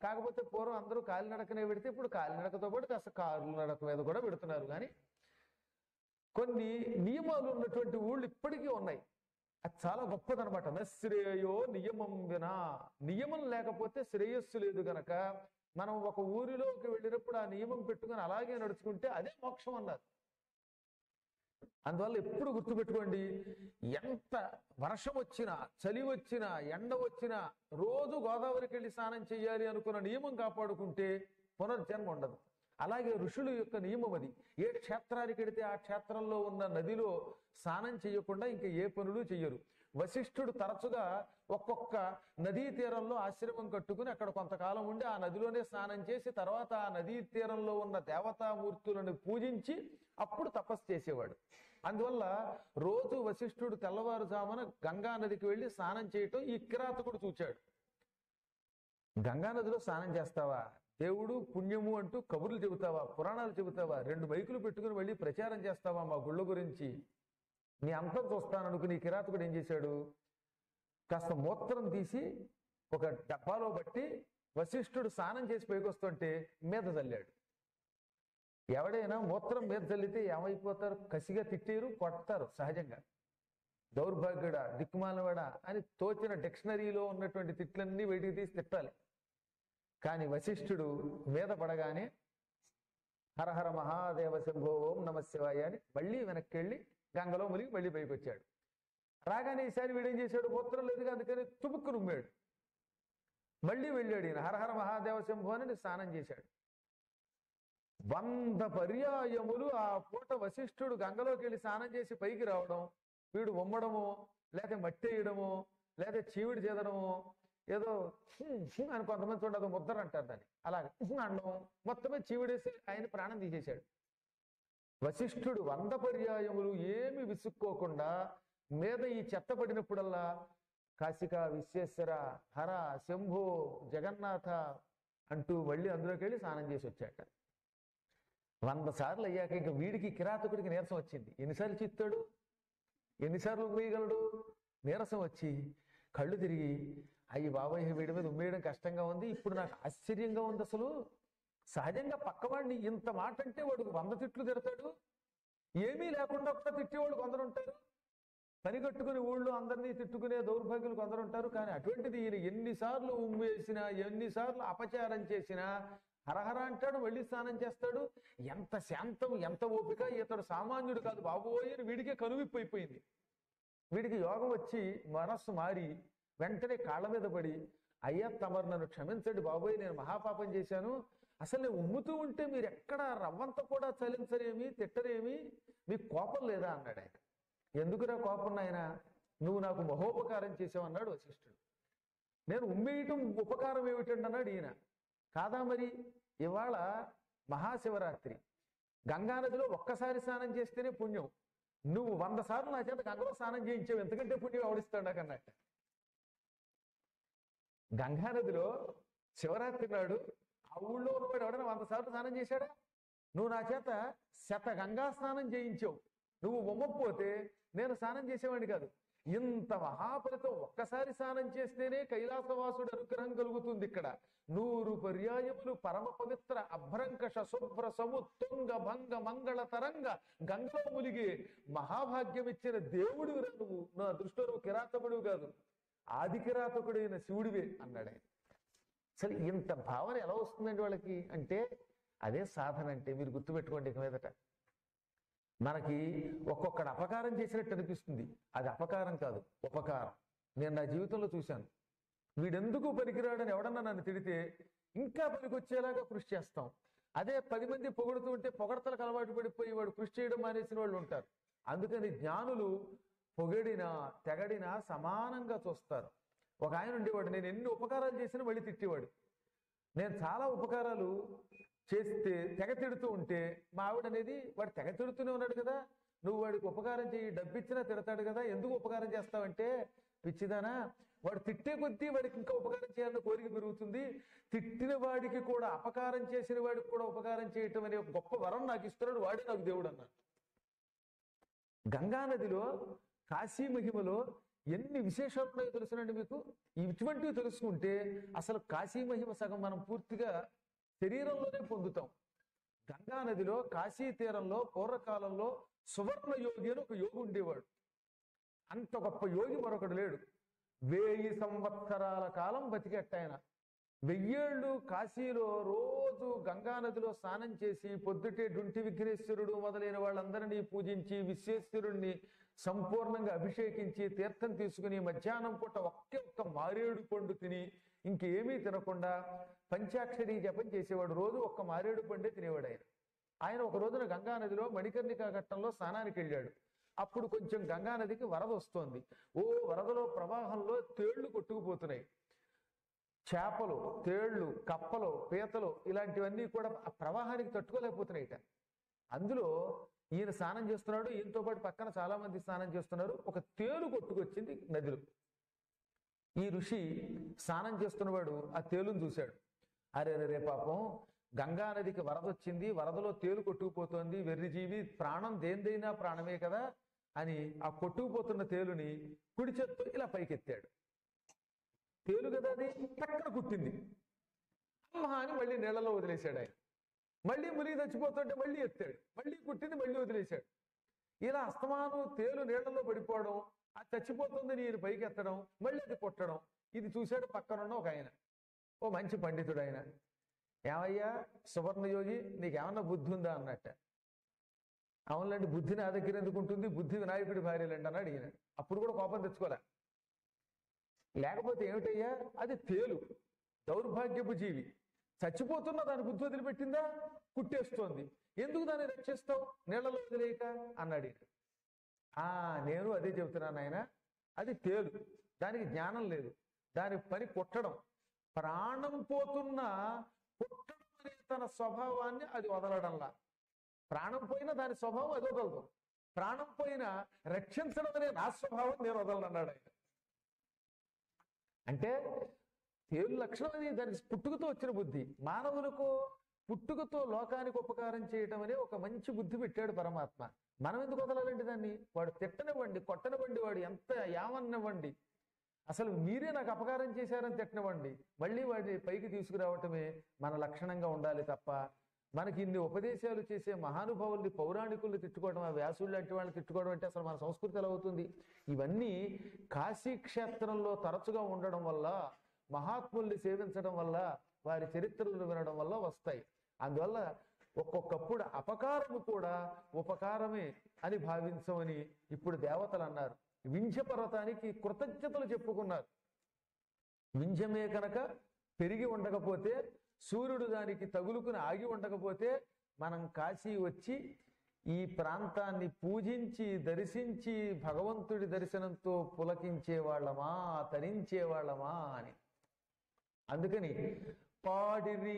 కాకపోతే పూర్వం అందరూ కాలినడకనే పెడితే ఇప్పుడు కాలినడకతో పాటు కాస్త కారు నడక మీద కూడా పెడుతున్నారు కానీ కొన్ని నియమాలు ఉన్నటువంటి ఊళ్ళు ఇప్పటికీ ఉన్నాయి అది చాలా గొప్పదనమాట నశ్రేయో నియమం వినా నియమం లేకపోతే శ్రేయస్సు లేదు గనక మనం ఒక ఊరిలోకి వెళ్ళినప్పుడు ఆ నియమం పెట్టుకొని అలాగే నడుచుకుంటే అదే మోక్షం అన్నారు అందువల్ల ఎప్పుడు గుర్తుపెట్టుకోండి ఎంత వర్షం వచ్చినా చలి వచ్చినా ఎండ వచ్చినా రోజు గోదావరికి వెళ్ళి స్నానం చేయాలి అనుకున్న నియమం కాపాడుకుంటే పునర్జన్మ ఉండదు అలాగే ఋషుల యొక్క నియమం అది ఏ క్షేత్రానికి వెడితే ఆ క్షేత్రంలో ఉన్న నదిలో స్నానం చేయకుండా ఇంకా ఏ పనులు చెయ్యరు వశిష్ఠుడు తరచుగా ఒక్కొక్క నదీ తీరంలో ఆశ్రమం కట్టుకుని అక్కడ కొంతకాలం ఉండి ఆ నదిలోనే స్నానం చేసి తర్వాత ఆ నదీ తీరంలో ఉన్న దేవతామూర్తులను పూజించి అప్పుడు తపస్సు చేసేవాడు అందువల్ల రోజు వశిష్ఠుడు తెల్లవారుజామున గంగా నదికి వెళ్ళి స్నానం చేయటం ఈ కిరాతకుడు చూచాడు గంగా నదిలో స్నానం చేస్తావా దేవుడు పుణ్యము అంటూ కబుర్లు చెబుతావా పురాణాలు చెబుతావా రెండు మైకులు పెట్టుకుని వెళ్ళి ప్రచారం చేస్తావా మా గుళ్ళ గురించి నీ అంతం చూస్తాననుకుని ఈ కిరాతకుడు ఏం చేశాడు కాస్త మూత్రం తీసి ఒక డబ్బాలో బట్టి వశిష్ఠుడు స్నానం చేసి పైకొస్తుంటే మీద చల్లాడు ఎవడైనా మూత్రం మీద చల్లితే ఏమైపోతారు కసిగా తిట్టేరు కొడతారు సహజంగా దౌర్భాగ్యుడ దిక్కుమాలవాడ అని తోచిన డిక్షనరీలో ఉన్నటువంటి తిట్లన్నీ బయటికి తీసి తిట్టాలి కానీ వశిష్ఠుడు మీద పడగానే హరహర మహాదేవ శంభో ఓం నమ శివాయ అని మళ్ళీ వెనక్కి వెళ్ళి గంగలో మునిగి మళ్ళీ పైకి వచ్చాడు రాగానే ఈసారి వీడేం చేశాడు మూత్రం లేదు అందుకని తుపుక్కు నుమ్మాడు మళ్ళీ వెళ్ళాడు ఈయన హరహర మహాదేవ శంభో అని స్నానం చేశాడు వంద పర్యాయములు ఆ పూట వశిష్ఠుడు గంగలోకి వెళ్ళి స్నానం చేసి పైకి రావడం వీడు ఉమ్మడము లేక మట్టేయడము లేక చీవిడి చేదడము ఏదో "హ్మ్, హ్మ్" అని కొంతమంది చూడదు ముద్దరు అంటారు దాన్ని అలాగే "హ్మ్" అనడం మొత్తమే చీవిడేసి ఆయన ప్రాణం తీసేశాడు వశిష్ఠుడు వంద పర్యాయములు ఏమి విసుక్కోకుండా మీద ఈ చెత్త పడినప్పుడల్లా కాశిక విశ్వేశ్వర హర శంభో జగన్నాథ అంటూ మళ్ళీ అందులోకి వెళ్ళి స్నానం చేసి వచ్చాట వంద సార్లు అయ్యాక ఇంకా వీడికి కిరాతకుడికి నీరసం వచ్చింది ఎన్నిసార్లు చిత్తాడు ఎన్నిసార్లు ఉమ్మేయగలడు నీరసం వచ్చి కళ్ళు తిరిగి అయ్యి బాబాయ్ వీడి మీద ఉమ్మేయడం కష్టంగా ఉంది ఇప్పుడు నాకు ఆశ్చర్యంగా ఉంది అసలు సహజంగా పక్కవాడిని ఇంత మాట అంటే వాడు వంద తిట్లు తిడతాడు ఏమీ లేకుండా ఒక్క తిట్టేవాళ్ళు కొందరు ఉంటారు పని కట్టుకుని ఊళ్ళో అందరినీ తిట్టుకునే దౌర్భాగ్యులు కొందరు ఉంటారు కానీ అటువంటిది ఈయన ఎన్నిసార్లు ఉమ్మేసినా ఎన్నిసార్లు అపచారం చేసినా హరహర అంటాడు మళ్ళీ స్నానం చేస్తాడు ఎంత శాంతం ఎంత ఓపిక ఇతడు సామాన్యుడు కాదు బాబోయ్ అని వీడికే కనువిప్పు అయిపోయింది వీడికి యోగం వచ్చి మనస్సు మారి వెంటనే కాళ్ళ మీద పడి అయ్యా తమరు నన్ను క్షమించండి బాబోయ్ నేను మహాపాపం చేశాను అసలు నేను ఉమ్ముతూ ఉంటే మీరు ఎక్కడ రవ్వంత కూడా చలించరేమి తిట్టరేమి మీకు కోపం లేదా అన్నాడు ఆయన ఎందుకురా కోపం నాయన నువ్వు నాకు మహోపకారం చేసావన్నాడు వశిష్ఠుడు నేను ఉమ్మేయటం ఉపకారం ఏమిటండి అన్నాడు ఈయన కాదా మరి ఇవాళ మహాశివరాత్రి గంగానదిలో ఒక్కసారి స్నానం చేస్తేనే పుణ్యం నువ్వు వంద సార్లు నా చేత గంగలో స్నానం చేయించావు ఎంతకంటే పుణ్యం ఎవడిస్తాడు నాకు అన్నట్టు గంగానదిలో శివరాత్రి నాడు ఆ ఊళ్ళో ఉన్నవాడు ఎవడైనా వంద సార్లు స్నానం చేశాడా నువ్వు నా చేత శత గంగా స్నానం చేయించావు నువ్వు ఉమ్మకపోతే నేను స్నానం చేసేవాడిని కాదు ఇంత మహాఫలితం ఒక్కసారి స్నానం చేస్తేనే కైలాసవాసుడు అనుగ్రహం కలుగుతుంది ఇక్కడ నూరు పర్యాయములు పరమ పవిత్ర అభ్రంకష శుభ్ర సముత్తుంగ భంగ మంగళ తరంగ గంగలో ములిగి మహాభాగ్యం ఇచ్చిన దేవుడు నువ్వు నా దృష్టిలో నువ్వు కిరాతకుడు కాదు ఆది కిరాతకుడైన శివుడివే అన్నాడు ఆయన అసలు ఇంత భావన ఎలా వస్తుందండి వాళ్ళకి అంటే అదే సాధన అంటే మీరు గుర్తుపెట్టుకోండి ఇక మీదట మనకి ఒక్కొక్కడు అపకారం చేసినట్టు అనిపిస్తుంది అది అపకారం కాదు ఉపకారం నేను నా జీవితంలో చూశాను వీడెందుకు పనికిరాడని ఎవడన్నా నన్ను తిడితే ఇంకా పనికొచ్చేలాగా కృషి చేస్తాం అదే పది మంది పొగుడుతూ ఉంటే పొగడతలకు అలవాటు పడిపోయి వాడు కృషి చేయడం మానేసిన వాళ్ళు ఉంటారు అందుకని జ్ఞానులు పొగడినా తెగడినా సమానంగా చూస్తారు ఒక ఆయన ఉండేవాడు నేను ఎన్ని ఉపకారాలు చేసినా మళ్ళీ తిట్టేవాడు నేను చాలా ఉపకారాలు చేస్తే తెగ తిడుతూ ఉంటే మా ఆవిడ అనేది వాడు తెగ తిడుతూనే ఉన్నాడు కదా నువ్వు వాడికి ఉపకారం చేయి డబ్బిచ్చినా తిడతాడు కదా ఎందుకు ఉపకారం చేస్తావంటే పిచ్చిదానా వాడు తిట్టే కొద్దీ వాడికి ఇంకా ఉపకారం చేయాలన్న కోరిక పెరుగుతుంది తిట్టిన వాడికి కూడా అపకారం చేసిన వాడికి కూడా ఉపకారం చేయటం అనే ఒక గొప్ప వరం నాకు ఇస్తున్నాడు వాడే నాకు దేవుడు అన్నాడు గంగా నదిలో కాశీ మహిమలో ఎన్ని విశేషాలు ఉన్నాయో తెలుసునండి మీకు ఇటువంటివి తెలుసుకుంటే అసలు కాశీ మహిమ సగం మనం పూర్తిగా శరీరంలోనే పొందుతాం గంగా నదిలో కాశీ తీరంలో పూర్వకాలంలో సువర్ణ యోగి అని ఒక యోగి ఉండేవాడు అంత గొప్ప యోగి మరొకడు లేడు వెయ్యి సంవత్సరాల కాలం బతికెట్ట ఆయన వెయ్యేళ్ళు కాశీలో రోజు గంగా నదిలో స్నానం చేసి పొద్దుటే డుంటి విఘ్నేశ్వరుడు మొదలైన వాళ్ళందరినీ పూజించి విశ్వేశ్వరుణ్ణి సంపూర్ణంగా అభిషేకించి తీర్థం తీసుకుని మధ్యాహ్నం పూట ఒకే ఒక్క మారేడు పండు తిని ఇంకేమీ తినకుండా పంచాక్షరి జపం చేసేవాడు రోజు ఒక్క మారేడు పండే తినేవాడు ఆయన ఆయన ఒక రోజున గంగా నదిలో మణికర్ణికా ఘట్టంలో స్నానానికి వెళ్ళాడు అప్పుడు కొంచెం గంగా నదికి వరద వస్తోంది ఓ వరదలో ప్రవాహంలో తేళ్లు కొట్టుకుపోతున్నాయి చేపలు తేళ్లు కప్పలు పీతలు ఇలాంటివన్నీ కూడా ఆ ప్రవాహానికి తట్టుకోలేకపోతున్నాయిట అందులో ఈయన స్నానం చేస్తున్నాడు ఈయనతో పాటు పక్కన చాలా మంది స్నానం చేస్తున్నారు ఒక తేలు కొట్టుకొచ్చింది నదిలో ఈ ఋషి స్నానం చేస్తున్నవాడు ఆ తేలును చూశాడు అరే రే పాపం గంగా నదికి వరద వచ్చింది వరదలో తేలు కొట్టుకుపోతోంది వెర్రిజీవి ప్రాణం దేనిదైనా ప్రాణమే కదా అని ఆ కొట్టుకుపోతున్న తేలుని కుడి చేత్తో ఇలా పైకెత్తాడు తేలు కదా అది పక్కన కుట్టింది అమ్మా అని మళ్ళీ నీళ్ళలో వదిలేశాడు ఆయన మళ్ళీ మునిగి చచ్చిపోతుంటే మళ్ళీ ఎత్తాడు మళ్ళీ కుట్టింది మళ్ళీ వదిలేశాడు ఇలా అస్తమానం తేలు నీళ్లలో పడిపోవడం అది చచ్చిపోతుంది నేను పైకి ఎత్తడం మళ్ళీ అది కొట్టడం ఇది చూశాడు పక్కనున్న ఒక ఆయన ఓ మంచి పండితుడు ఆయన ఏమయ్యా సువర్ణయోగి నీకేమన్నా బుద్ధి ఉందా అన్నట్ట అవునులేండి బుద్ధి నా దగ్గర ఎందుకు ఉంటుంది బుద్ధి వినాయకుడి భార్యలండి అన్నాడు ఈయన అప్పుడు కూడా కోపం తెచ్చుకోలే లేకపోతే ఏమిటయ్యా అది తేలు దౌర్భాగ్యపు జీవి చచ్చిపోతున్న దాని బుద్ధి వదిలిపెట్టిందా కుట్టేస్తోంది ఎందుకు దాన్ని రక్షిస్తావు నీళ్ళలో వదిలేయక అన్నాడు ఈయన. ఆ నేను అదే చెబుతున్నాను ఆయన అది తేలు దానికి జ్ఞానం లేదు దాని పని కుట్టడం ప్రాణం పోతున్న కుట్టడం అనే తన స్వభావాన్ని అది వదలడంలా ప్రాణం పోయినా దాని స్వభావం అది వదలదు ప్రాణం పోయినా రక్షించడం అనే నా స్వభావం నేను వదలను అన్నాడు ఆయన అంటే తేలు లక్షణం అది దానికి పుట్టుకతో వచ్చిన బుద్ధి మానవులకు పుట్టుకతో లోకానికి ఉపకారం చేయటం అనే ఒక మంచి బుద్ధి పెట్టాడు పరమాత్మ మనం ఎందుకు వదలాలండి దాన్ని వాడు తిట్టనివ్వండి కొట్టనివ్వండి వాడు ఎంత యావన్నివ్వండి అసలు మీరే నాకు అపకారం చేశారని తిట్టనివ్వండి మళ్ళీ వాడిని పైకి తీసుకురావటమే మన లక్షణంగా ఉండాలి తప్ప మనకి ఇన్ని ఉపదేశాలు చేసే మహానుభావుల్ని పౌరాణికుల్ని తిట్టుకోవడం ఆ వ్యాసులు లాంటి వాళ్ళని తిట్టుకోవడం అంటే అసలు మన సంస్కృతి ఎలా అవుతుంది ఇవన్నీ కాశీ క్షేత్రంలో తరచుగా ఉండడం వల్ల మహాత్ముల్ని సేవించడం వల్ల వారి చరిత్రలను వినడం వల్ల వస్తాయి అందువల్ల ఒక్కొక్కప్పుడు అపకారము కూడా ఉపకారమే అని భావించమని ఇప్పుడు దేవతలు అన్నారు వింధ్య పర్వతానికి కృతజ్ఞతలు చెప్పుకున్నారు వింధ్యమే కనుక పెరిగి ఉండకపోతే సూర్యుడు దానికి తగులుకుని ఆగి ఉండకపోతే మనం కాశీ వచ్చి ఈ ప్రాంతాన్ని పూజించి దర్శించి భగవంతుడి దర్శనంతో పులకించే వాళ్ళమా తరించే వాళ్ళమా అని అందుకని పాడిరి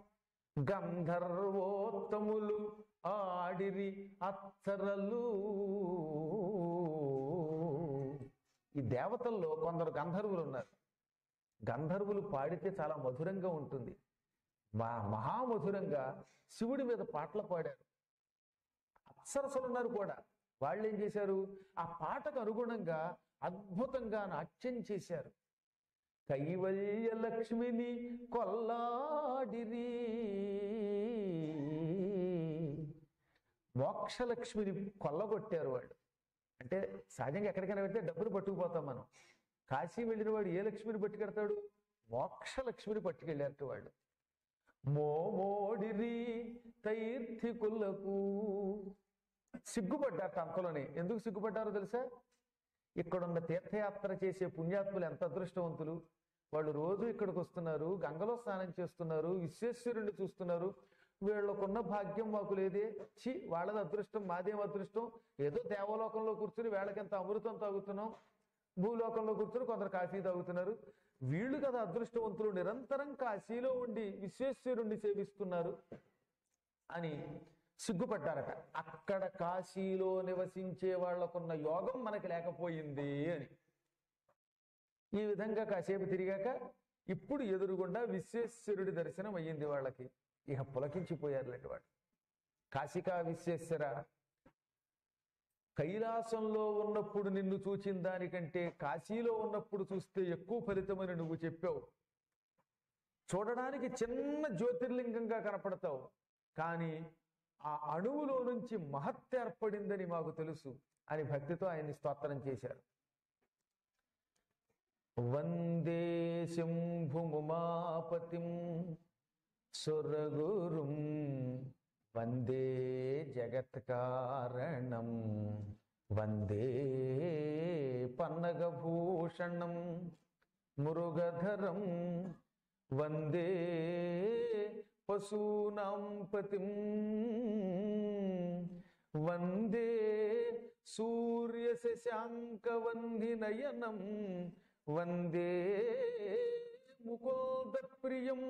గంధర్వోత్తములు ఆడిరి అత్తరలు ఈ దేవతల్లో కొందరు గంధర్వులు ఉన్నారు గంధర్వులు పాడితే చాలా మధురంగా ఉంటుంది మా మహామధురంగా శివుడి మీద పాటలు పాడారు అప్సరసలు ఉన్నారు కూడా వాళ్ళు ఏం చేశారు ఆ పాటకు అనుగుణంగా అద్భుతంగా నాట్యం చేశారు కైవల్య లక్ష్మిని కొల్లాడిరి మోక్షలక్ష్మిని కొల్లగొట్టారు వాళ్ళు అంటే సహజంగా ఎక్కడికైనా వెళ్తే డబ్బులు పట్టుకుపోతాం మనం కాశీ వెళ్ళిన వాడు ఏ లక్ష్మిని పట్టుకెడతాడు మోక్ష లక్ష్మిని పట్టుకెళ్ళారు వాళ్ళు మోమోడిరి తైర్థికులకు సిగ్గుపడ్డారు అంతలోనే ఎందుకు సిగ్గుపడ్డారో తెలుసా ఇక్కడున్న తీర్థయాత్ర చేసే పుణ్యాత్ములు ఎంత అదృష్టవంతులు వాళ్ళు రోజు ఇక్కడికి వస్తున్నారు గంగలో స్నానం చేస్తున్నారు విశ్వేశ్వరుణ్ణి చూస్తున్నారు వీళ్ళకున్న భాగ్యం మాకు లేదే చి వాళ్ళది అదృష్టం మాదేం అదృష్టం ఏదో దేవలోకంలో కూర్చుని వీళ్ళకింత అమృతం తాగుతున్నాం భూలోకంలో కూర్చుని కొందరు కాశీ తాగుతున్నారు వీళ్ళు కదా అదృష్టవంతులు నిరంతరం కాశీలో ఉండి విశ్వేశ్వరుణ్ణి సేవిస్తున్నారు అని సిగ్గుపడ్డారట అక్కడ కాశీలో నివసించే వాళ్లకున్న యోగం మనకి లేకపోయింది అని ఈ విధంగా కాసేపు తిరిగాక ఇప్పుడు ఎదురుగుండా విశ్వేశ్వరుడి దర్శనం అయ్యింది వాళ్ళకి ఇక పులకించిపోయారు లేటి వాడు కాశికా విశ్వేశ్వర కైలాసంలో ఉన్నప్పుడు నిన్ను చూచిన దానికంటే కాశీలో ఉన్నప్పుడు చూస్తే ఎక్కువ ఫలితమని నువ్వు చెప్పావు చూడడానికి చిన్న జ్యోతిర్లింగంగా కనపడతావు కానీ ఆ అణువులో నుంచి మహత్ ఏర్పడిందని మాకు తెలుసు అని భక్తితో ఆయన్ని స్తోత్రం చేశారు వందే శంభుముమాపతిం సురగురుం వందే జగత్కారణం వందే పన్నగభూషణం మురుగధరం వందే పశూనాం పతిం వందే సూర్యశశాంకవన్నినయనం వందే ముకోదప్రియం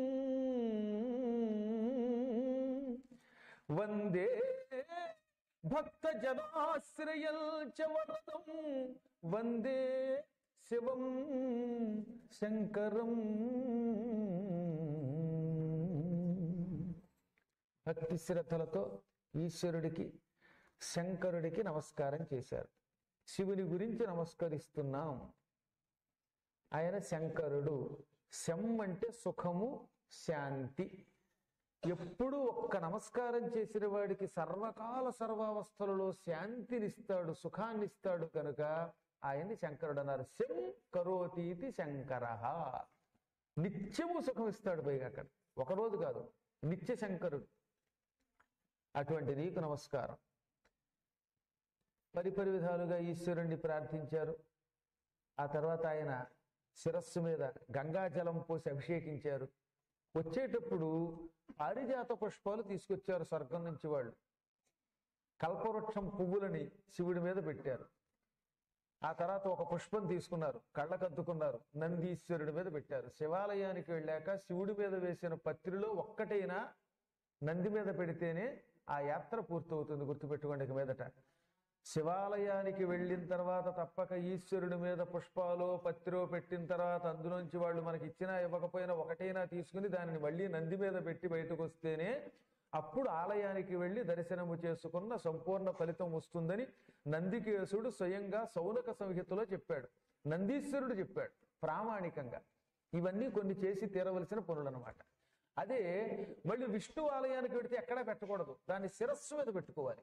వందే భక్తజనాశ్రయం చ వరదం వందే శివం శంకరం భక్తి శ్రద్ధలతో ఈశ్వరుడికి శంకరుడికి నమస్కారం చేశారు శివుని గురించి నమస్కరిస్తున్నాం ఆయన శంకరుడు శం అంటే సుఖము శాంతి ఎప్పుడు ఒక్క నమస్కారం చేసిన వాడికి సర్వకాల సర్వావస్థలలో శాంతినిస్తాడు సుఖాన్నిస్తాడు కనుక ఆయన్ని శంకరుడు అన్నారు శం కరోతీతి శంకర నిత్యము సుఖం ఇస్తాడు పైగా అక్కడ ఒకరోజు కాదు నిత్య శంకరుడు అటువంటి నీకు నమస్కారం పరిపరి విధాలుగా ఈశ్వరుణ్ణి ప్రార్థించారు ఆ తర్వాత ఆయన శిరస్సు మీద గంగాజలం పోసి అభిషేకించారు వచ్చేటప్పుడు పారిజాత పుష్పాలు తీసుకొచ్చారు స్వర్గం నుంచి వాళ్ళు కల్పవృక్షం పువ్వులని శివుడి మీద పెట్టారు ఆ తర్వాత ఒక పుష్పం తీసుకున్నారు కళ్ళకద్దుకున్నారు నందీశ్వరుడి మీద పెట్టారు శివాలయానికి వెళ్ళాక శివుడి మీద వేసిన పత్రిలో ఒక్కటైనా నంది మీద పెడితేనే ఆ యాత్ర పూర్తవుతుంది గుర్తుపెట్టుకోండి ఇక మీదట శివాలయానికి వెళ్ళిన తర్వాత తప్పక ఈశ్వరుడి మీద పుష్పాలు పత్రిలో పెట్టిన తర్వాత అందులోంచి వాళ్ళు మనకి ఇచ్చినా ఇవ్వకపోయినా ఒకటైనా తీసుకుని దానిని మళ్ళీ నంది మీద పెట్టి బయటకు వస్తేనే అప్పుడు ఆలయానికి వెళ్ళి దర్శనము చేసుకున్న సంపూర్ణ ఫలితం వస్తుందని నందికేశుడు స్వయంగా సౌనక సంహితలో చెప్పాడు నందీశ్వరుడు చెప్పాడు ప్రామాణికంగా ఇవన్నీ కొన్ని చేసి తీరవలసిన పనులు అనమాట అదే మళ్ళీ విష్ణు ఆలయానికి వెడితే ఎక్కడా పెట్టకూడదు దాన్ని శిరస్సు మీద పెట్టుకోవాలి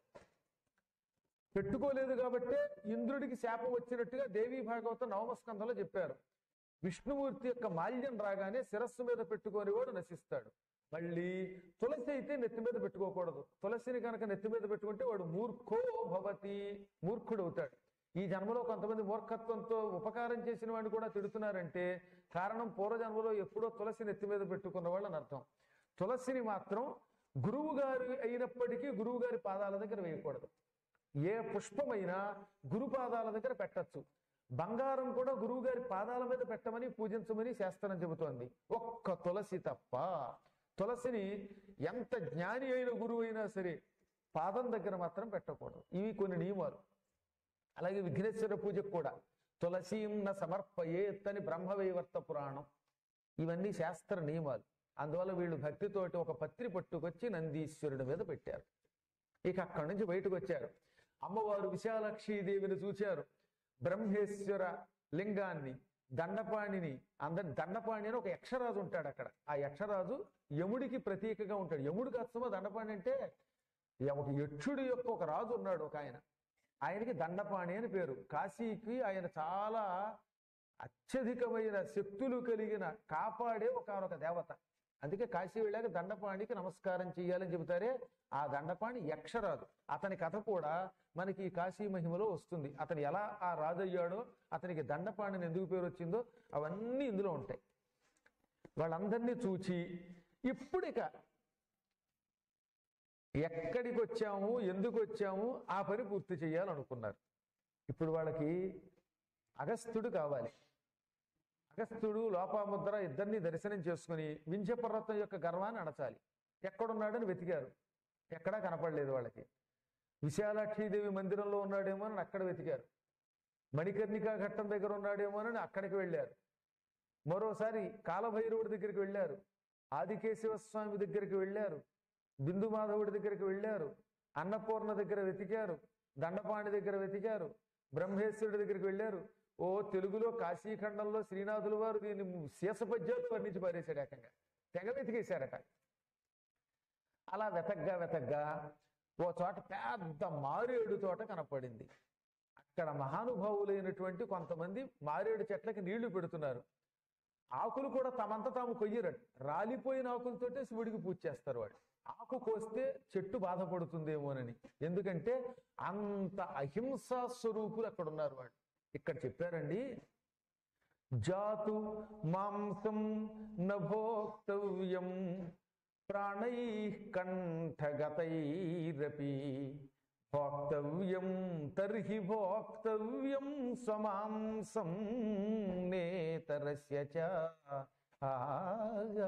పెట్టుకోలేదు కాబట్టి ఇంద్రుడికి శాపం వచ్చినట్టుగా దేవీ భాగవతం నవమస్కంధంలో చెప్పారు విష్ణుమూర్తి యొక్క మాల్యం రాగానే శిరస్సు మీద పెట్టుకొని వాడు నశిస్తాడు మళ్ళీ తులసి అయితే నెత్తి మీద పెట్టుకోకూడదు తులసిని కనుక నెత్తి మీద పెట్టుకుంటే వాడు మూర్ఖో భవతి మూర్ఖుడు అవుతాడు ఈ జన్మలో కొంతమంది మూర్ఖత్వంతో ఉపకారం చేసిన వాడిని కూడా తిడుతున్నారంటే కారణం పూర్వజన్మలో ఎప్పుడో తులసి నెత్తి మీద పెట్టుకున్న వాళ్ళు అని అర్థం తులసిని మాత్రం గురువు గారి అయినప్పటికీ గురువు గారి పాదాల దగ్గర వేయకూడదు ఏ పుష్పమైనా గురు పాదాల దగ్గర పెట్టచ్చు బంగారం కూడా గురువు గారి పాదాల మీద పెట్టమని పూజించమని శాస్త్రం చెబుతోంది ఒక్క తులసి తప్ప తులసిని ఎంత జ్ఞాని అయిన గురువు అయినా సరే పాదం దగ్గర మాత్రం పెట్టకూడదు ఇవి కొన్ని నియమాలు అలాగే విఘ్నేశ్వర పూజకు కూడా తులసీం న సమర్పయేత్ అని బ్రహ్మవైవర్త పురాణం ఇవన్నీ శాస్త్ర నియమాలు అందువల్ల వీళ్ళు భక్తితోటి ఒక పత్రి పట్టుకొచ్చి నందీశ్వరుడి మీద పెట్టారు ఇక అక్కడి నుంచి బయటకు వచ్చారు అమ్మవారు విశాలక్షీదేవిని చూశారు బ్రహ్మేశ్వర లింగాన్ని దండపాణిని అందరి దండపాణి అని ఒక యక్షరాజు ఉంటాడు అక్కడ ఆ యక్షరాజు యముడికి ప్రతీకగా ఉంటాడు యముడికి అర్థమో దండపాణి అంటే ఒక యక్షుడి యొక్క ఒక రాజు ఉన్నాడు ఒక ఆయన ఆయనకి దండపాణి అని పేరు కాశీకి ఆయన చాలా అత్యధికమైన శక్తులు కలిగిన కాపాడే ఒక దేవత అందుకే కాశీ వెళ్ళాక దండపాణికి నమస్కారం చేయాలని చెబుతారే ఆ దండపాణి యక్షరాజు అతని కథ కూడా మనకి ఈ కాశీ మహిమలో వస్తుంది అతను ఎలా ఆ రాజు అయ్యాడో అతనికి దండపాణిని ఎందుకు పేరు వచ్చిందో అవన్నీ ఇందులో ఉంటాయి వాళ్ళందరినీ చూచి ఇప్పుడు ఇక ఎక్కడికి వచ్చాము ఎందుకు వచ్చాము ఆ పని పూర్తి చేయాలనుకున్నారు ఇప్పుడు వాళ్ళకి అగస్త్యుడు కావాలి అగస్త్యుడు లోపాముద్ర ఇద్దరిని దర్శనం చేసుకుని వింధ్యపర్వతం యొక్క గర్వాన్ని అణచాలి ఎక్కడున్నాడని వెతికారు ఎక్కడా కనపడలేదు వాళ్ళకి విశాలాక్షీదేవి మందిరంలో ఉన్నాడేమో అని అక్కడ వెతికారు మణికర్ణికా ఘట్టం దగ్గర ఉన్నాడేమో అని అక్కడికి వెళ్ళారు మరోసారి కాలభైరవుడి దగ్గరికి వెళ్ళారు ఆదికేశవ స్వామి దగ్గరికి వెళ్ళారు బిందు మాధవుడి దగ్గరికి వెళ్ళారు అన్నపూర్ణ దగ్గర వెతికారు దండపాణి దగ్గర వెతికారు బ్రహ్మేశ్వరుడి దగ్గరికి వెళ్ళారు ఓ తెలుగులో కాశీఖండంలో శ్రీనాథుల వారు దీన్ని శీసపద్యాలు వర్ణించి పారేశాడు ఏకంగా తెగ వెతికేశారట అలా వెతగ్గా వెతగ్గా ఓ చోట పెద్ద మారేడు తోట కనపడింది అక్కడ మహానుభావులైనటువంటి కొంతమంది మారేడు చెట్లకి నీళ్లు పెడుతున్నారు ఆకులు కూడా తమంత తాము కొయ్యరట రాలిపోయిన ఆకులతోటే శివుడికి పూజ చేస్తారు వాడు ఆకు కోస్తే చెట్టు బాధపడుతుందేమోనని ఎందుకంటే అంత అహింసా స్వరూపులు అక్కడ ఉన్నారు వాడు ఇక్కడ చెప్పారండి జాతు మాంసం నభోక్తవ్యం ప్రాణై కంఠగతైరపి భోక్తవ్యం తర్హి భోక్తవ్యం స్వమాంసం నేతరస్య చ ఆగా.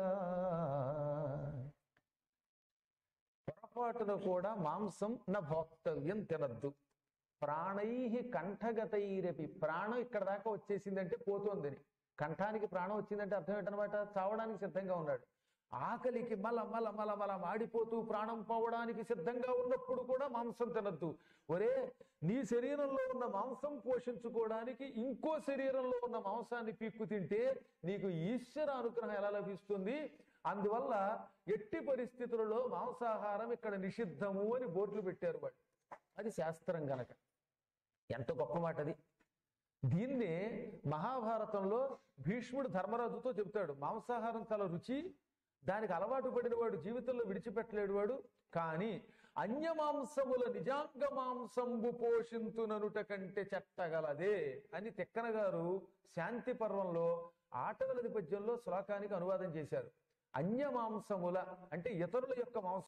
పొరపాటున కూడా మాంసం నా భోక్తవ్యం తినద్దు ప్రాణై కంఠగతైరపి ప్రాణం ఇక్కడ దాకా వచ్చేసిందంటే పోతోందని కంఠానికి ప్రాణం వచ్చిందంటే అర్థం ఏంటనమాట చావడానికి సిద్ధంగా ఉన్నాడు ఆకలికి మల మల మల మల మాడిపోతూ ప్రాణం పోవడానికి సిద్ధంగా ఉన్నప్పుడు కూడా మాంసం తినద్దు ఒరే నీ శరీరంలో ఉన్న మాంసం పోషించుకోవడానికి ఇంకో శరీరంలో ఉన్న మాంసాన్ని పీక్కు తింటే నీకు ఈశ్వర అనుగ్రహం ఎలా లభిస్తుంది అందువల్ల ఎట్టి పరిస్థితులలో మాంసాహారం ఇక్కడ నిషిద్ధము అని బోర్డులు పెట్టారు వాడు అది శాస్త్రం గనక ఎంత గొప్ప మాట అది దీన్నే మహాభారతంలో భీష్ముడు ధర్మరాజుతో చెబుతాడు మాంసాహారం చాలా రుచి దానికి అలవాటు పడిన వాడు జీవితంలో విడిచిపెట్టలేడు వాడు కానీ అన్య మాంసముల నిజాంగ మాంసంబు పోషింతుననుట కంటే చెట్టగలదే అని తిక్కన గారు శాంతి పర్వంలో ఆటవలది పద్యంలో శ్లోకానికి అనువాదం చేశారు అన్య మాంసముల అంటే ఇతరుల యొక్క మాంసం